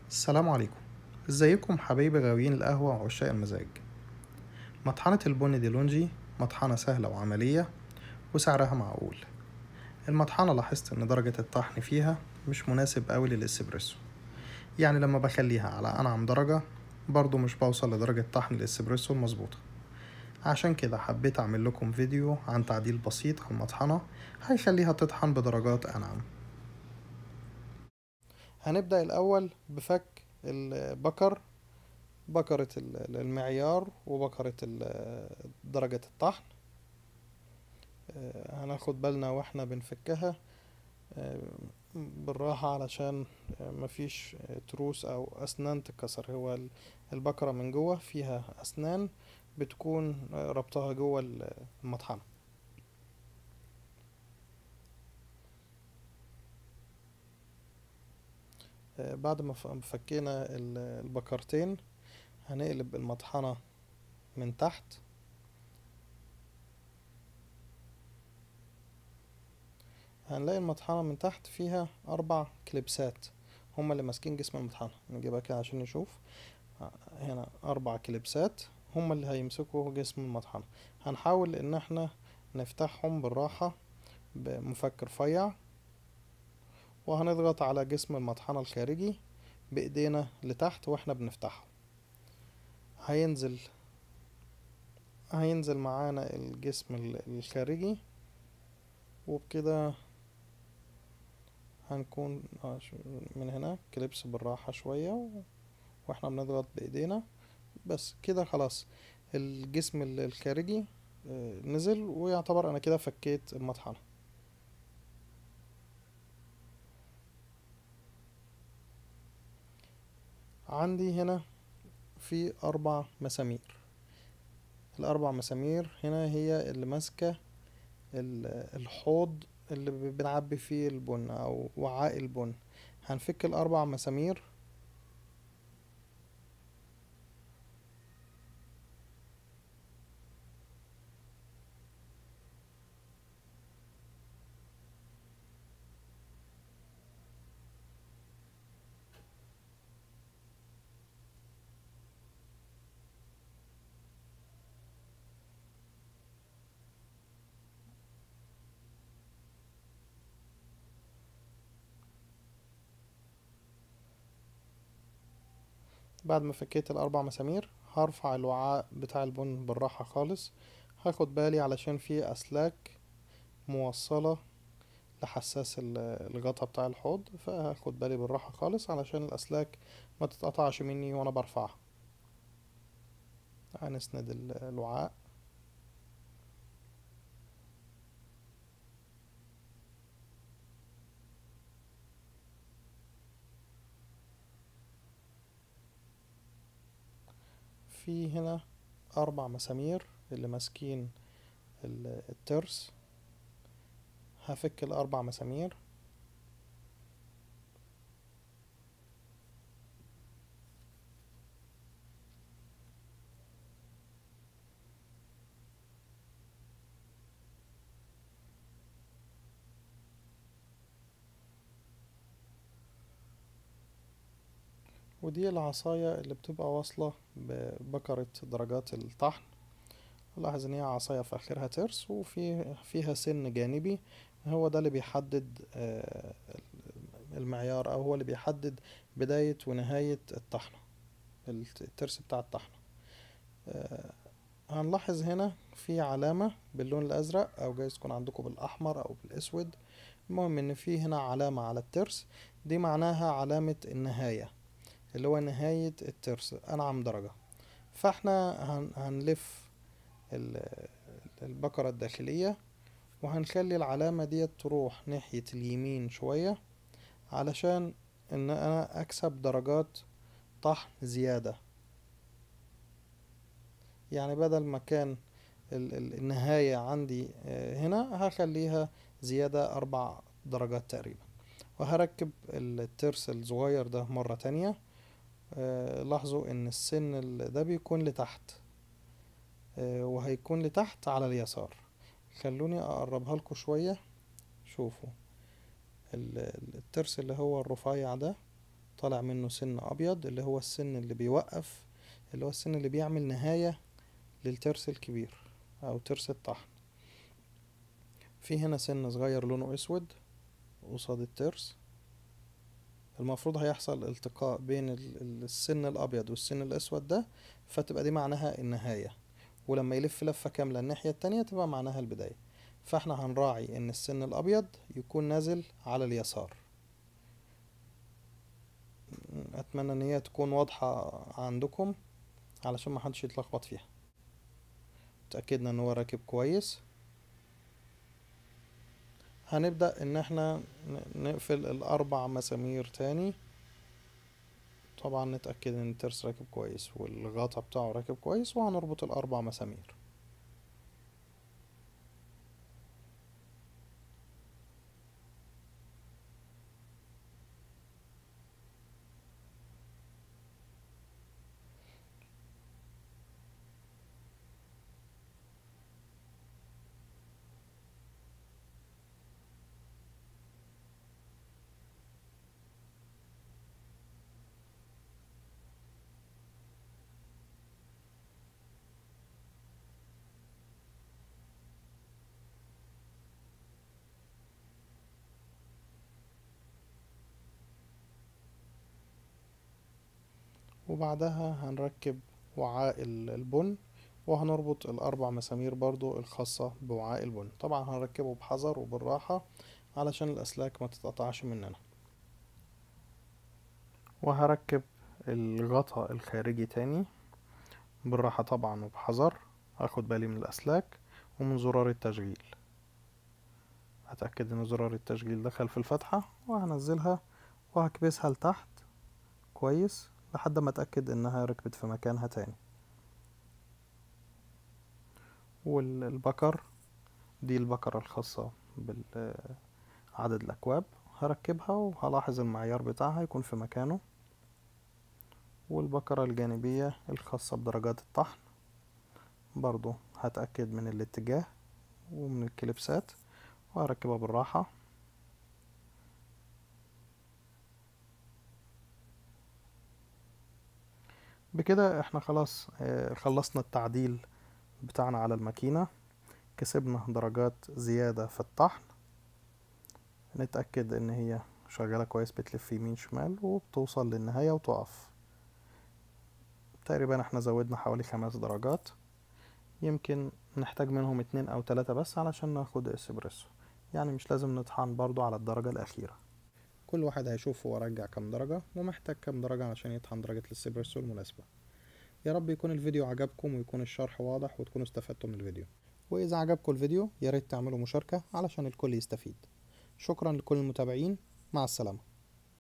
السلام عليكم ازيكم حبايبي غاويين القهوة وعشاق المزاج مطحنة البن دي لونجي مطحنة سهلة وعملية وسعرها معقول المطحنة لاحظت ان درجة الطحن فيها مش مناسب قوي للإسبريسو يعني لما بخليها على أنعم درجة برضو مش بوصل لدرجة طحن الإسبريسو المظبوطة عشان كده حبيت أعمل لكم فيديو عن تعديل بسيط على المطحنة هيخليها تطحن بدرجات أنعم هنبدأ الأول بفك البكر بكرة ال- المعيار وبكرة ال- درجة الطحن آه، هناخد بالنا واحنا بنفكها آه، بالراحة علشان آه، مفيش آه، تروس أو أسنان تتكسر هو ال- البكرة من جوه فيها أسنان بتكون آه، ربطها جوه ال- المطحنة آه، بعد ما ف- فكينا ال- البكرتين هنقلب المطحنة من تحت هنلاقي المطحنة من تحت فيها أربع كليبسات هما اللي ماسكين جسم المطحنة نجيبها كده عشان نشوف هنا أربع كليبسات هما اللي هيمسكوا جسم المطحنة هنحاول إن احنا نفتحهم بالراحة بمفك رفيع وهنضغط على جسم المطحنة الخارجي بإيدينا لتحت واحنا بنفتحه هينزل هينزل معانا الجسم ال- الخارجي وبكده هنكون آه، ش- من هنا كليبس بالراحة شوية و- واحنا بنضغط بإيدينا بس كده خلاص الجسم ال- الخارجي آه، نزل ويعتبر أنا كده فكيت المطحنة عندي هنا في أربع مسامير الأربع مسامير هنا هي اللي ماسكة ال- الحوض اللي ب- بنعبي فيه البن أو وعاء البن هنفك الأربع مسامير بعد ما فكيت الأربع مسامير هرفع الوعاء بتاع البن بالراحة خالص هاخد بالي علشان في أسلاك موصلة لحساس ال- الغطا بتاع الحوض فهاخد بالي بالراحة خالص علشان الأسلاك ما تتقطعش مني وأنا برفعها هنسند ال- الوعاء في هنا أربع مسامير اللي ماسكين ال- الترس هفك الأربع مسامير ودي العصاية اللي بتبقى واصلة ببكرة درجات الطحن لاحظ ان هي عصاية في اخرها ترس وفي فيها سن جانبي هو ده اللي بيحدد آه، المعيار او هو اللي بيحدد بداية ونهاية الطحنة الترس بتاع الطحنة آه، هنلاحظ هنا في علامة باللون الازرق او جايز تكون عندكم بالاحمر او بالاسود المهم ان في هنا علامة على الترس دي معناها علامة النهاية اللي هو نهاية الترس أنعم درجة فاحنا هن هنلف ال- البكرة الداخلية وهنخلي العلامة دي تروح ناحية اليمين شوية علشان ان انا اكسب درجات طحن زيادة يعني بدل ما كان ال- ال- النهاية عندي آه، هنا هخليها زيادة أربع درجات تقريبا وهركب الترس الصغير ده مرة تانية آه، لاحظوا ان السن ال- ده بيكون لتحت آه، وهيكون لتحت على اليسار خلوني اقربها لكم شوية شوفوا ال- ال- الترس اللي هو الرفيع ده طالع منه سن ابيض اللي هو السن اللي بيوقف اللي هو السن اللي بيعمل نهاية للترس الكبير او ترس الطحن في هنا سن صغير لونه اسود قصاد الترس المفروض هيحصل التقاء بين ال- السن الابيض والسن الاسود ده فتبقى دي معناها النهاية ولما يلف لفة كاملة الناحية التانية تبقى معناها البداية فاحنا هنراعي ان السن الابيض يكون نازل على اليسار اتمنى ان هي تكون واضحة عندكم علشان ما حدش يتلخبط فيها اتأكدنا ان هو راكب كويس هنبدأ ان احنا ن- نقفل الاربع مسامير تاني طبعا نتأكد ان الترس راكب كويس والغطا بتاعه راكب كويس وهنربط الاربع مسامير وبعدها هنركب وعاء ال- البن وهنربط الأربع مسامير برضو الخاصة بوعاء البن طبعا هنركبه بحذر وبالراحة علشان الأسلاك ما تتقطعش مننا وهركب الغطاء الخارجي تاني بالراحة طبعا وبحذر هاخد بالي من الأسلاك ومن زرار التشغيل هتأكد ان زرار التشغيل دخل في الفتحة وهنزلها وهكبسها لتحت كويس لحد ما اتأكد انها ركبت في مكانها تاني والبكر دي البكرة الخاصة بعدد الأكواب هركبها وهلاحظ المعيار بتاعها يكون في مكانه والبكرة الجانبية الخاصة بدرجات الطحن برضو هتأكد من الاتجاه ومن الكليبسات وهركبها بالراحة بكده احنا خلاص آه، خلصنا التعديل بتاعنا على الماكينة كسبنا درجات زيادة في الطحن نتأكد ان هي شغالة كويس بتلف يمين شمال وبتوصل للنهاية وتقف تقريبا احنا زودنا حوالي خمس درجات يمكن نحتاج منهم اتنين او تلاتة بس علشان ناخد اسبريسو يعني مش لازم نطحن برضو على الدرجة الأخيرة كل واحد هيشوف هو رجع كام درجة ومحتاج كام درجة علشان يطحن درجة الاسبريسو المناسبة يا رب يكون الفيديو عجبكم ويكون الشرح واضح وتكونوا استفدتوا من الفيديو وإذا عجبكم الفيديو ياريت تعملوا مشاركة علشان الكل يستفيد شكرا لكل المتابعين مع السلامة